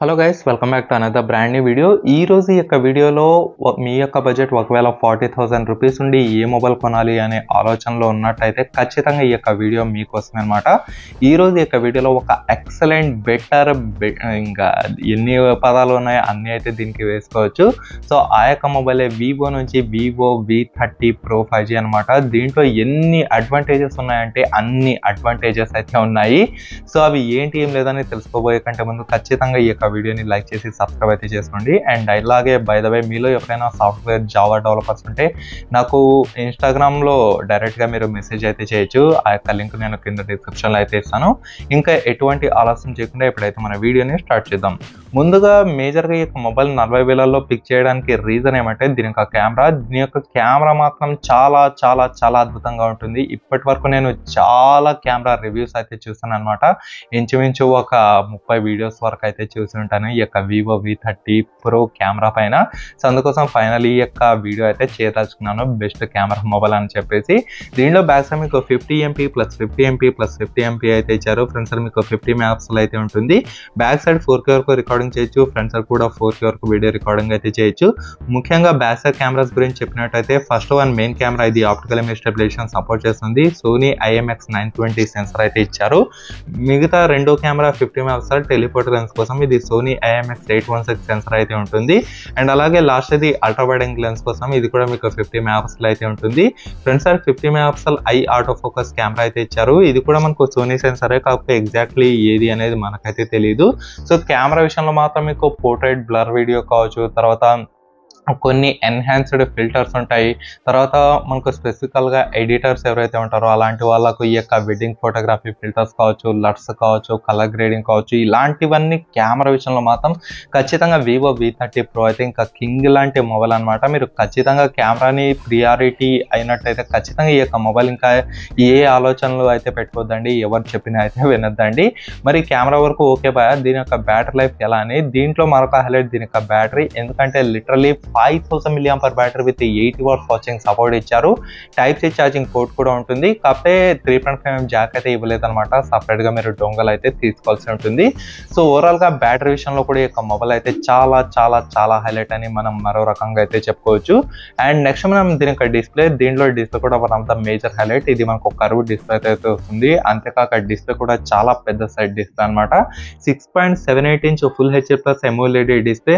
hello guys welcome back to another brand new video ఈ రోజు ఈ యొక్క వీడియోలో వ- మీ యొక్క బడ్జెట్ ఒకవేళ ఫార్టీ థౌసండ్ రూపీస్ ఉండి ఏ మొబైల్ కొనాలి అనే ఆలోచనలో ఉన్నట్టయితే ఖచ్చితంగా ఈ యొక్క వీడియో మీకోసమే అనమాట ఈ రోజు ఈ యొక్క వీడియోలో ఒక ఎక్సలెంట్ బెటర్ ఇంకా ఎన్ని పదాలు ఉన్నాయో అన్నీ అయితే దీనికి వేసుకోవచ్చు సో ఆ యొక్క మొబైల్ వివో నుంచి Vivo V thirty Pro five G అనమాట దీంట్లో ఎన్ని అడ్వాంటేజెస్ ఉన్నాయంటే అన్ని అడ్వాంటేజెస్ అయితే ఉన్నాయి సో అవి ఏంటి ఏం లేదని తెలుసుకోబోయే కంటే ముందు ఖచ్చితంగా ఈ యొక్క వీడియోని లైక్ చేసి సబ్స్క్రైబ్ అయితే చేసుకోండి అండ్ అలాగే బై ద వే మీలో ఎవరైనా సాఫ్ట్వేర్ జావా డెవలపర్స్ ఉంటే నాకు ఇన్స్టాగ్రామ్లో డైరెక్ట్గా మీరు మెసేజ్ అయితే చేయొచ్చు ఆ యొక్క లింక్ నేను కింద డిస్క్రిప్షన్లో అయితే ఇస్తాను ఇంకా ఎటువంటి ఆలస్యం చేయకుండా ఇప్పుడైతే మన వీడియోని స్టార్ట్ చేద్దాం ముందుగా మేజర్గా ఈ యొక్క మొబైల్ నలభై వేలలో పిక్ చేయడానికి రీజన్ ఏమంటే దీని యొక్క కెమెరా దీని యొక్క కెమెరా మాత్రం చాలా చాలా చాలా అద్భుతంగా ఉంటుంది ఇప్పటి వరకు నేను చాలా కెమెరా రివ్యూస్ అయితే చూసాను అనమాట ఇంచుమించు ఒక ముప్పై వీడియోస్ వరకు అయితే చూసి ఉంటాను ఈ యొక్క Vivo V thirty Pro camera పైన సో అందుకోసం ఫైనల్ ఈ యొక్క వీడియో అయితే చేయదలుచుకున్నాను బెస్ట్ కెమెరా మొబైల్ అని చెప్పేసి దీనిలో బ్యాక్ సైడ్ మీకు fifty MP plus fifty MP plus fifty MP అయితే ఇచ్చారు ఫ్రంట్ సైడ్ మీకు ఫిఫ్టీ మ్యాప్స్ అయితే ఉంటుంది బ్యాక్ సైడ్ ఫోర్ కే వరకు రికార్డింగ్ చేయొచ్చు ఫ్రంట్ సైడ్ కూడా ఫోర్ కే వరకు వీడియో రికార్డింగ్ అయితే చేయొచ్చు ముఖ్యంగా బ్యాక్ సైడ్ కెమెరాస్ గురించి చెప్పినట్టయితే ఫస్ట్ వన్ మెయిన్ కెమెరా ఇది ఆప్టికల్ ఇమేజ్ స్టెబిలేషన్ సపోర్ట్ చేస్తుంది Sony IMX nine twenty sensor అయితే ఇచ్చారు మిగతా రెండో camera fifty megapixel telephoto lens కోసం ఇది Sony IMX eight one six sensor అయితే ఉంటుంది అండ్ అలాగే లాస్ట్ ఇది అల్ట్రా వైడ్ యాంగిల్ లెన్స్ కోసం ఇది కూడా మీకు ఫిఫ్టీ మెగాపిక్సెల్ అయితే ఉంటుంది front side fifty megapixel eye auto focus camera అయితే ఇచ్చారు ఇది కూడా మనకు సోనీ సెన్సరే కాకపోతే ఎగ్జాక్ట్లీ ఏది అనేది మనకైతే తెలియదు సో కెమెరా విషయంలో మాత్రం మీకు పోర్ట్రైట్ బ్లర్ వీడియో కావచ్చు తర్వాత కొన్ని ఎన్హాన్స్డ్ ఫిల్టర్స్ ఉంటాయి తర్వాత మనకు స్పెసిఫికల్గా ఎడిటర్స్ ఎవరైతే ఉంటారో అలాంటి వాళ్ళకు ఈ యొక్క వెడ్డింగ్ ఫోటోగ్రఫీ ఫిల్టర్స్ కావచ్చు లట్స్ కావచ్చు కలర్ గ్రేడింగ్ కావచ్చు ఇలాంటివన్నీ కెమెరా విషయంలో మాత్రం ఖచ్చితంగా వివో వి థర్టీ ప్రో అయితే ఇంకా కింగ్ లాంటి మొబైల్ అనమాట మీరు ఖచ్చితంగా కెమెరాని ప్రియారిటీ అయినట్టయితే ఖచ్చితంగా ఈ యొక్క మొబైల్ ఇంకా ఏ ఆలోచనలు అయితే పెట్టుకోవద్దండి ఎవరు చెప్పినా అయితే వినొద్దండి మరి కెమెరా వరకు ఓకే బాయ్ దీని యొక్క బ్యాటరీ లైఫ్ ఎలా అని దీంట్లో మరొక హైలైట్ దీని యొక్క బ్యాటరీ ఎందుకంటే literally five thousand milliamp per battery with eighty watts watching support ఇచ్చారు టైప్ సి ఛార్జింగ్ పోర్ట్ కూడా ఉంటుంది కాకపోతే three point five M jack అయితే ఇవ్వలేదు అనమాట సపరేట్గా మీరు డొంగల్ అయితే తీసుకోవాల్సి ఉంటుంది సో ఓవరాల్గా బ్యాటరీ విషయంలో కూడా ఈ యొక్క మొబైల్ అయితే చాలా చాలా చాలా హైలైట్ అని మనం మరో రకంగా అయితే చెప్పుకోవచ్చు అండ్ నెక్స్ట్ మనం దీని యొక్క డిస్ప్లే దీంట్లో డిస్ప్లే కూడా one of the major highlight ఇది మనకు ఒక కరువు డిస్ప్లే అయితే వస్తుంది అంతేకాక డిస్ప్లే కూడా చాలా పెద్ద సైడ్ డిస్ప్లే అనమాట six point seven eight inch full HD plus AMOLED display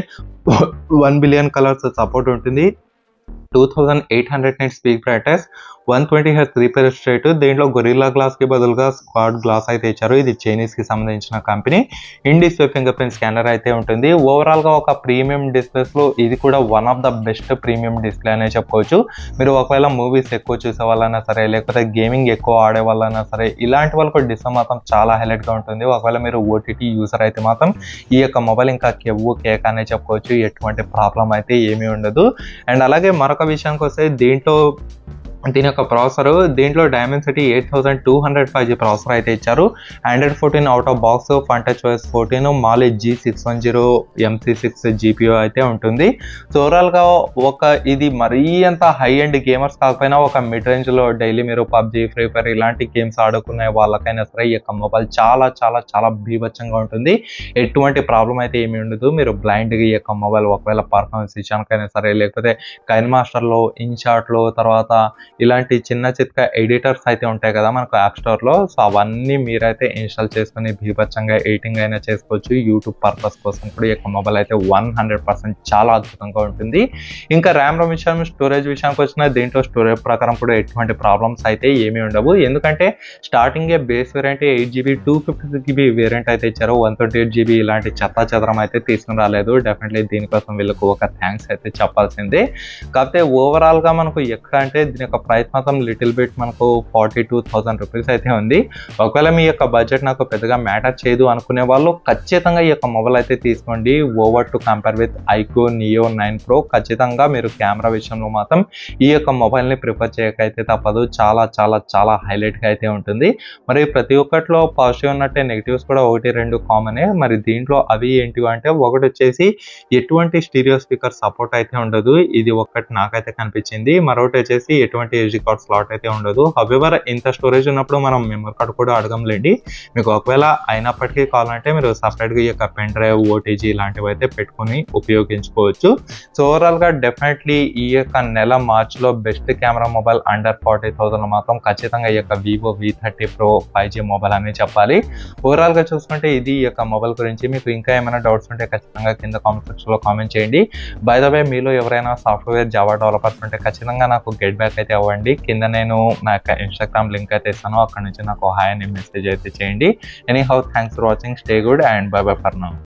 one billion colours support ఉంటుంది two thousand eight hundred nit peak brightness one twenty H refresh rate దీంట్లో గొరిల్లా గ్లాస్ కి బదులుగా squad glass అయితే ఇచ్చారు ఇది Chinese కి సంబంధించిన company in display fingerprint scanner అయితే ఉంటుంది ఓవరాల్ గా ఒక ప్రీమియం డిస్ప్లేస్ లో ఇది కూడా one of the best premium display అనే చెప్పుకోవచ్చు మీరు ఒకవేళ మూవీస్ ఎక్కువ చూసే వాళ్ళైనా సరే లేకపోతే గేమింగ్ ఎక్కువ ఆడే వాళ్ళైనా సరే ఇలాంటి వాళ్ళకు డిస్ప్లే మాత్రం చాలా హైలైట్ గా ఉంటుంది ఒకవేళ మీరు ఓటీటీ యూజర్ అయితే మాత్రం ఈ యొక్క మొబైల్ ఇంకా కెవ్వు కేక్ అనే చెప్పుకోవచ్చు ఎటువంటి ప్రాబ్లం అయితే ఏమీ ఉండదు అండ్ అలాగే మరొక విషయానికి వస్తే దీంట్లో దీని యొక్క ప్రాసెసర్ దీంట్లో Dimensity eight thousand two hundred five G processor అయితే ఇచ్చారు Android fourteen out of box Funtouch OS fourteen Mali G six one zero MC six GPU అయితే ఉంటుంది సో ఓవరాల్గా ఒక ఇది మరీ అంత హై ఎండ్ గేమర్స్ కాకపోయినా ఒక మిడ్ రేంజ్లో డైలీ మీరు పబ్జీ ఫ్రీ ఫైర్ ఇలాంటి గేమ్స్ ఆడుకునే వాళ్ళకైనా సరే ఈ యొక్క మొబైల్ చాలా చాలా చాలా బీభత్సంగా ఉంటుంది ఎటువంటి ప్రాబ్లం అయితే ఏమీ ఉండదు మీరు బ్లైండ్గా ఈ యొక్క మొబైల్ ఒకవేళ పర్ఫార్మెన్స్ ఇచ్చానికైనా సరే లేకపోతే కైన్ మాస్టర్లో ఇన్షాట్లో తర్వాత ఇలాంటి చిన్న చిత్క ఎడిటర్స్ అయితే ఉంటాయి కదా మనకు యాప్ స్టోర్లో సో అవన్నీ మీరైతే ఇన్స్టాల్ చేసుకుని బీభత్సంగా ఎడిటింగ్ అయినా చేసుకోవచ్చు యూట్యూబ్ పర్పస్ కోసం కూడా ఈ యొక్క మొబైల్ అయితే వన్ హండ్రెడ్ పర్సెంట్ చాలా అద్భుతంగా ఉంటుంది ఇంకా ర్యామ్ రోమ్ విషయం స్టోరేజ్ విషయానికి వచ్చిన దీంట్లో స్టోరేజ్ ప్రకారం కూడా ఎటువంటి ప్రాబ్లమ్స్ అయితే ఏమీ ఉండవు ఎందుకంటే స్టార్టింగే base variant eight GB two fifty six GB variant అయితే ఇచ్చారు వన్ ట్వంటీ ఎయిట్ జీబీ ఇలాంటి చెత్త చెదరం అయితే తీసుకుని రాలేదు డెఫినెట్లీ దీనికోసం వీళ్ళకు ఒక థ్యాంక్స్ అయితే చెప్పాల్సిందే కాకపోతే ఓవరాల్గా మనకు ఎక్కడ అంటే దీని యొక్క ప్రైస్ మాత్రం లిటిల్ బిట్ మనకు ఫార్టీ టూ థౌసండ్ రూపీస్ అయితే ఉంది ఒకవేళ మీ యొక్క బడ్జెట్ నాకు పెద్దగా మ్యాటర్ చేయదు అనుకునే వాళ్ళు ఖచ్చితంగా ఈ యొక్క మొబైల్ అయితే తీసుకోండి over to compare with iQOO Neo nine Pro ఖచ్చితంగా మీరు కెమెరా విషయంలో మాత్రం ఈ యొక్క మొబైల్ని ప్రిఫర్ చేయకైతే తప్పదు చాలా చాలా చాలా హైలైట్గా అయితే ఉంటుంది మరి ప్రతి ఒక్కటిలో పాజిటివ్ ఉన్నట్టే నెగిటివ్స్ కూడా ఒకటి రెండు కామనే మరి దీంట్లో అవి ఏంటివి అంటే ఒకటి వచ్చేసి ఎటువంటి స్టీరియో స్పీకర్ సపోర్ట్ అయితే ఉండదు ఇది ఒక్కటి నాకైతే కనిపించింది మరొకటి వచ్చేసి ఎటువంటి ఎలాంటి ఎస్డి కార్డ్ స్లాట్ అయితే ఉండదు హవెవర్ ఇంత స్టోరేజ్ ఉన్నప్పుడు మనం మెమరీ కార్డ్ కూడా అడగంలేండి మీకు ఒకవేళ అయినప్పటికీ కావాలంటే మీరు సపరేట్గా ఈ యొక్క పెన్ డ్రైవ్ ఓటీజీ ఇలాంటివి అయితే పెట్టుకొని ఉపయోగించుకోవచ్చు సో ఓవరాల్గా డెఫినెట్లీ ఈ యొక్క నెల మార్చ్లో best camera mobile under forty thousand మాత్రం ఖచ్చితంగా ఈ యొక్క Vivo V thirty Pro five G mobile అని చెప్పాలి ఓవరాల్గా చూసుకుంటే ఇది ఈ యొక్క మొబైల్ గురించి మీకు ఇంకా ఏమైనా డౌట్స్ ఉంటే ఖచ్చితంగా కింద కామెంట్ సెక్షన్లో కామెంట్ చేయండి బై ద వే మీలో ఎవరైనా సాఫ్ట్వేర్ జావా డెవలపర్స్ ఉంటే ఖచ్చితంగా నాకు గెట్ బ్యాక్ అయితే అవ్వండి కింద నేను నా యొక్క ఇన్స్టాగ్రామ్ లింక్ అయితే ఇస్తాను అక్కడ నుంచి నాకు హాయ్ అని మెసేజ్ అయితే చేయండి anyhow thanks for watching stay good and bye bye for now